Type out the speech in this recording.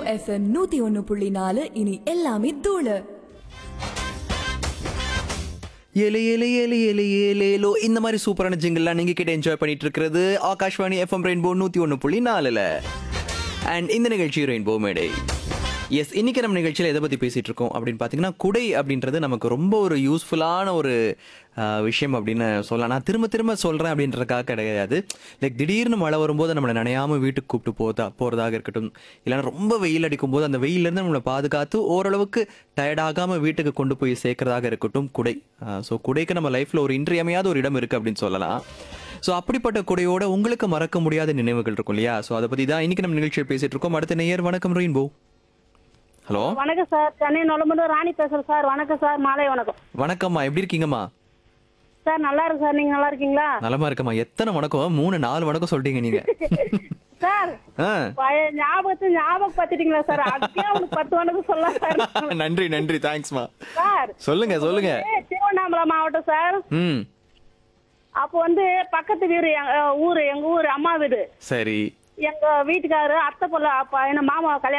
FM நூத்தி ஒன்னு புள்ளி நாலு இனி எல்லாமே தூளு ஏலே ஏலே ஏலே ஏலே ஏலேலோ இந்த மாதிரி சூப்பரான ஜிங்கிள்லாம் நீங்க கிட்ட என்ஜாய் பண்ணிட்டு இருக்கிறது ஆகாஷ்வாணி எஃப்எம் ரெயின்போ நூத்தி ஒன்று புள்ளி நாலுல அண்ட் இந்த நிகழ்ச்சி ரெயின்போ மேடை எஸ் இன்னைக்கு நம்ம நிகழ்ச்சியில் எதை பற்றி பேசிட்டு இருக்கோம் அப்படின்னு பார்த்தீங்கன்னா குடை அப்படின்றது நமக்கு ரொம்ப ஒரு யூஸ்ஃபுல்லான ஒரு ஆஹ், விஷயம் அப்படின்னு சொல்லலாம் நான் திரும்ப திரும்ப சொல்கிறேன் அப்படின்றதுக்காக கிடையாது லைக் திடீர்னு மழை வரும்போது நம்மளை நனையாமல் வீட்டுக்கு கூப்பிட்டு போதா போகிறதாக இருக்கட்டும் இல்லைன்னா ரொம்ப வெயில் அடிக்கும் போது அந்த வெயிலேருந்து நம்மளை பாதுகாத்து ஓரளவுக்கு டயர்டாகாமல் வீட்டுக்கு கொண்டு போய் சேர்க்கறதாக இருக்கட்டும் குடை ஸோ குடைக்கு நம்ம லைஃப்பில் ஒரு இன்றியமையாத ஒரு இடம் இருக்குது அப்படின்னு சொல்லலாம் ஸோ அப்படிப்பட்ட குடையோட உங்களுக்கு மறக்க முடியாத நினைவுகள் இருக்கும் இல்லையா ஸோ அதை பற்றி தான் இன்னைக்கு நம்ம நிகழ்ச்சியில் பேசிட்டு இருக்கோம் அடுத்த நேயர் வணக்கம் ரெயின்போ ஹலோ வணக்கம் சார் சென்னை நொலம்புல ராணி பேசுறேன் சார் வணக்கம் சார் மாலை வணக்கம் வணக்கம்மா எப்படி இருக்கீங்கம்மா சார் நல்லா இருக்கு சார் நீங்க நல்லா இருக்கீங்களா நலமா இருக்கம்மா எத்தனை வணக்கம் மூணு நாலு வணக்கம் சொல்லிட்டீங்க நீங்க சார் ஆ பழைய ஞாபகத்தை ஞாபகப்படுத்திட்டீங்களா சார் அதுக்கே அவனுக்கு பத்து வணக்கம் சொல்ல சார் நன்றி நன்றி தேங்க்ஸ்மா சார் சொல்லுங்க சொல்லுங்க ஏ, திருவண்ணாமலை மாவட்டம் சார் ம் அப்போ வந்து பக்கத்து வீடு எங்க ஊரு எங்க ஊரு அம்மா வீடு சரி எங்க வீட்டுக்காரரு அத்தை பொண்ணு அப்ப என்ன மாமா கல்யாணம்